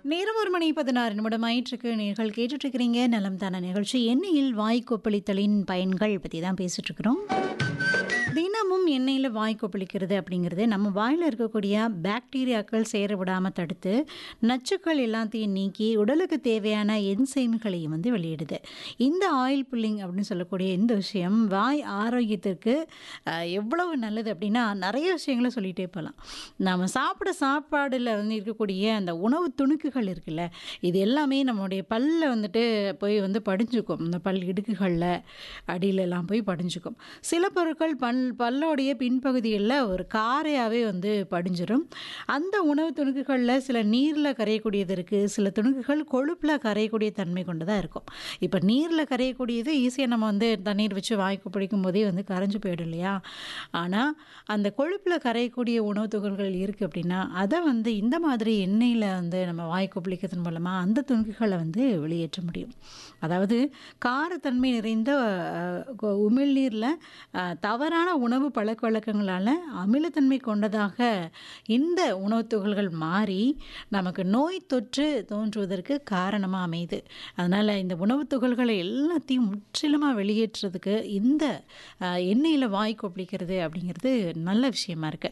நேரம் ஒரு மணி பதினாறு நிமிடம் ஆயிற்றுக்கு நீங்கள் கேட்டுட்டு இருக்கிறீங்க நலம் தான நிகழ்ச்சி எண்ணெயில் வாய் கொப்பளித்தலின் பயன்கள் பற்றி தான் பேசிட்டு இருக்கிறோம் தினமும் எண்ணெயில் வாய் கொப்பளிக்கிறது அப்படிங்கிறது நம்ம வாயில் இருக்கக்கூடிய பாக்டீரியாக்கள் சேர விடாமல் தடுத்து நச்சுக்கள் எல்லாத்தையும் நீக்கி உடலுக்கு தேவையான என்சைம்களையும் வந்து வெளியிடுது இந்த ஆயில் புல்லிங் அப்படின்னு சொல்லக்கூடிய இந்த விஷயம் வாய் ஆரோக்கியத்திற்கு அஹ், எவ்வளவு நல்லது அப்படின்னா நிறைய விஷயங்களை சொல்லிகிட்டே போகலாம் நாம் சாப்பிட சாப்பாடில் வந்து இருக்கக்கூடிய அந்த உணவு துணுக்குகள் இருக்குல்ல இது எல்லாமே நம்மளுடைய பல்ல வந்துட்டு போய் வந்து படிஞ்சுக்கும் இந்த பல் இடுக்குகளில் அடியிலெல்லாம் போய் படிஞ்சுக்கும் சில பொருட்கள் பல் பல்லோடைய பின்பகுதிகளில் ஒரு காரையாகவே வந்து படிஞ்சிரும் அந்த உணவு துணுக்குகளில் சில நீரில் கரையக்கூடியது இருக்குது சில துணுக்குகள் கொழுப்பில் கரையக்கூடிய தன்மை கொண்டதாக இருக்கும் இப்போ நீரில் கரையக்கூடியது ஈஸியாக நம்ம வந்து தண்ணீர் வச்சு வாய்க்கு பிடிக்கும் போதே வந்து கரைஞ்சு போயிடும் இல்லையா ஆனால் அந்த கொழுப்பில் கரையக்கூடிய உணவு துகள்கள் இருக்குது அப்படின்னா அதை வந்து இந்த மாதிரி எண்ணெயில் வந்து நம்ம வாய் கொப்பளிக்கிறதன் மூலமாக அந்த துணுக்குகளை வந்து வெளியேற்ற முடியும் அதாவது காரத்தன்மை நிறைந்த அஹ், கொ- உமிழ்நீரில் அஹ், தவறான உணவு பழக்க வழக்கங்களால் அமிலத்தன்மை கொண்டதாக இந்த உணவுத் துகள்கள் மாறி நமக்கு நோய் தொற்று தோன்றுவதற்கு காரணமாக அமையுது அதனால் இந்த உணவுத் துகள்களை எல்லாத்தையும் முற்றிலுமாக வெளியேற்றுறதுக்கு இந்த அஹ், எண்ணெயில் வாய் கொப்பளிக்கிறது அப்படிங்கிறது நல்ல விஷயமா இருக்குது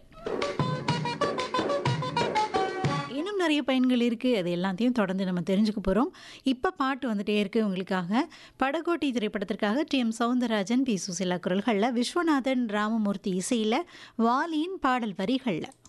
இன்னும் நிறைய பயன்கள் இருக்குது அது எல்லாத்தையும் தொடர்ந்து நம்ம தெரிஞ்சுக்க போகிறோம் இப்போ பாட்டு வந்துட்டே இருக்கு உங்களுக்காக படகோட்டி திரைப்படத்திற்காக T M Soundararajan P Susheela குரல்களில் விஸ்வநாதன் ராமமூர்த்தி இசையில் வாலியின் பாடல் வரிகளில்